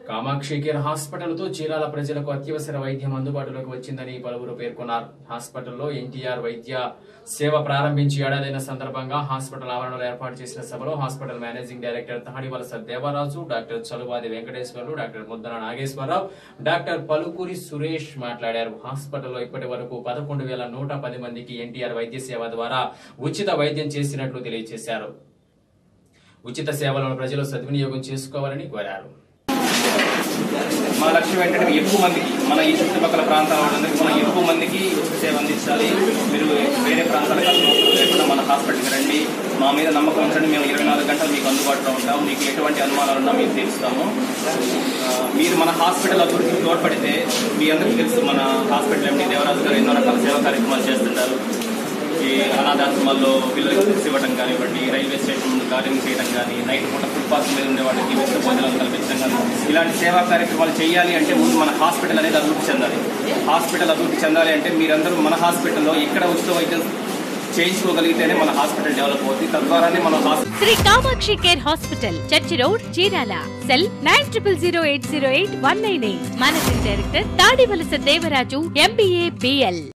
Kamakshi care హాస్పిటల్తో Chirala ప్రజలకు అత్యవసర వైద్యం అందుబాటులోకి వచ్చిందని పలువురు పేర్కొన్నారు హాస్పిటల్లో ఎన్టీఆర్ వైద్య సేవ ప్రారంభించి ఏడాదైన సందర్భంగా హాస్పిటల్ ఆవరణలో ఏర్పాటు చేసిన సభలో hospital managing director Tadivalasa Devaraju doctor Chaluvadi Venkateswarlu doctor Muddana Nageswararao doctor Palukuri Suresh మాట్లాడారు హాస్పిటల్లో ఇప్పటి వరకు పదకొండు వేల నూట పది మందికి ఎన్టీఆర్ వైద్య సేవ ద్వారా ఉచిత వైద్యం చేసినట్లు తెలియజేశారు ఉచిత సేవలను ప్రజలు సద్వినియోగం చేసుకోవాలని కోరారు మా లక్ష్యం ఏంటంటే ఎక్కువ మందికి మన ఈ చుట్టుపక్కల ప్రాంతాల వాళ్ళందరికీ మనం ఎక్కువ మందికి ఉచిత సేవ అందించాలి మీరు వేరే ప్రాంతాలకు వెళ్ళవసరం లేకుండా మన హాస్పిటల్కి రండి మా మీద నమ్మకం ఉంచండి మేము ఇరవై నాలుగు గంటలు మీకు అందుబాటులో ఉంటాం మీకు ఎటువంటి అనుమానాలు ఉన్నా మీకు తెలుస్తాము ఆ, మీరు మన హాస్పిటల్ అభివృద్ధికి తోడ్పడితే మీ అందరికీ తెలుసు మన హాస్పిటల్ ఎండి దేవరాజు గారు ఎన్నో రకాల సేవా కార్యక్రమాలు చేస్తుంటారు ఈ అనాథాశ్రమాల్లో పిల్లలకు బుక్స్ ఇవ్వడం కానివ్వండి రైల్వే స్టేషన్ ముందు గార్డెనింగ్ చేయడం కానీ నైట్ పూట ఫుట్పాత్ మీద ఉండే వాళ్ళకి ఉచిత భోజనాలు కల్పించడం కానీ ఇలాంటి సేవా కార్యక్రమాలు చేయాలి అంటే ముందు మన హాస్పిటల్ అనేది అభివృద్ధి చెందాలి హాస్పిటల్ అభివృద్ధి చెందాలి అంటే మీరందరూ మన హాస్పిటల్లో ఎక్కడ ఉచిత వైద్యం చేయించుకోగలిగితేనే మన హాస్పిటల్ డెవలప్ అవుతుంది తద్వారానే మన hospital Shri Kamakshi care hospital church road Chirala cell nine triple zero eight zero eight one nine eight managing director Tadivalasa Devaraju MBA BL